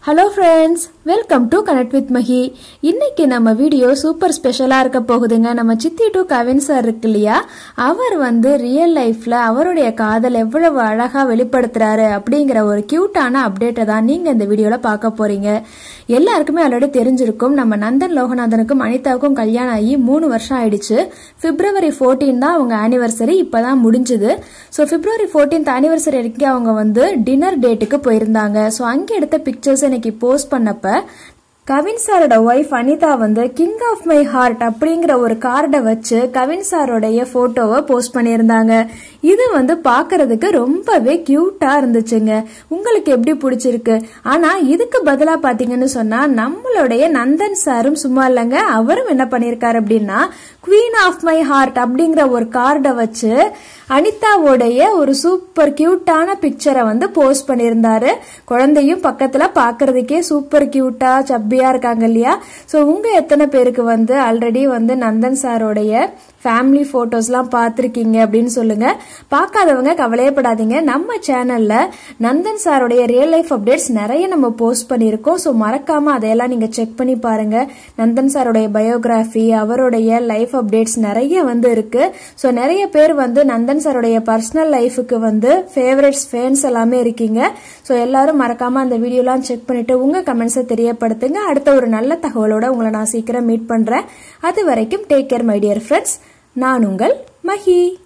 hello friends welcome to connect with Mahi இன்னைக்கு நம்ம video super ஸ்பெஷலாக இருக்க போகுதுங்க நம்ம சித்தி டு கவின் சார் இருக்கு இல்லையா அவர் வந்து ரியல் லைஃப்பில் அவருடைய காதல் எவ்வளவு அழகாக வெளிப்படுத்துறாரு அப்படிங்கிற ஒரு க்யூட்டான அப்டேட்டை தான் நீங்கள் இந்த வீடியோவில் பார்க்க போறீங்க எல்லாருக்குமே ஆல்ரெடி தெரிஞ்சிருக்கும் நம்ம நந்தன் லோகநாதனுக்கும் அனிதாவுக்கும் கல்யாணம் ஆகி மூணு வருஷம் ஆயிடுச்சு பிப்ரவரி ஃபோர்டீன் தான் அவங்க ஆனிவர்சரி இப்போதான் முடிஞ்சுது ஸோ பிப்ரவரி ஃபோர்டீன்த் ஆனிவர்சரி வரைக்கும் அவங்க வந்து டின்னர் டேட்டுக்கு போயிருந்தாங்க ஸோ அங்கே எடுத்த பிக்சர்ஸ் இன்னைக்கு போஸ்ட் பண்ணப்ப கவின் சாரோட ஒய்ஃப் அனிதா வந்து கிங் ஆஃப் மை ஹார்ட் அப்படிங்கிற ஒரு கார்டை வச்சு கவின் சாரோடைய போட்டோவை போஸ்ட் பண்ணியிருந்தாங்க இது வந்து பார்க்கிறதுக்கு ரொம்பவே கியூட்டா இருந்துச்சுங்க உங்களுக்கு எப்படி பிடிச்சிருக்கு ஆனா இதுக்கு பதிலா பாத்தீங்கன்னு சொன்னா நம்மளுடைய நந்தன் சாரும் சும்மா இல்லைங்க அவரும் என்ன பண்ணியிருக்காரு அப்படின்னா குவீன் ஆஃப் மை ஹார்ட் அப்படிங்கிற ஒரு கார்டை வச்சு அனிதாவோடைய ஒரு சூப்பர் கியூட்டான பிக்சரை வந்து போஸ்ட் பண்ணியிருந்தாரு குழந்தையும் பக்கத்துல பாக்குறதுக்கே சூப்பர் கியூட்டா சப்பியா இருக்காங்க இல்லையா ஸோ உங்க எத்தனை பேருக்கு வந்து ஆல்ரெடி வந்து நந்தன் சாரோடைய ஃபேமிலி ஃபோட்டோஸ்லாம் பார்த்துருக்கீங்க அப்படின்னு சொல்லுங்க பார்க்காதவங்க கவலையப்படாதீங்க நம்ம சேனல்ல நந்தன் சாரோடைய ரியல் லைஃப் அப்டேட்ஸ் நிறைய நம்ம போஸ்ட் பண்ணியிருக்கோம் ஸோ மறக்காம அதையெல்லாம் நீங்க செக் பண்ணி பாருங்க நந்தன் சாரோடைய பயோகிராஃபி அவருடைய லைஃப் அப்டேட்ஸ் நிறைய வந்து இருக்கு ஸோ நிறைய பேர் வந்து நந்தன் சாரோடைய பர்சனல் லைஃபுக்கு வந்து ஃபேவரட்ஸ் ஃபேன்ஸ் எல்லாமே இருக்கீங்க ஸோ எல்லாரும் மறக்காம அந்த வீடியோலாம் செக் பண்ணிட்டு உங்க கமெண்ட்ஸை தெரியப்படுத்துங்க அடுத்த ஒரு நல்ல தகவலோட உங்களை நான் சீக்கிரம் மீட் பண்றேன் அது வரைக்கும் take care my dear friends நான் உங்கள் மஹி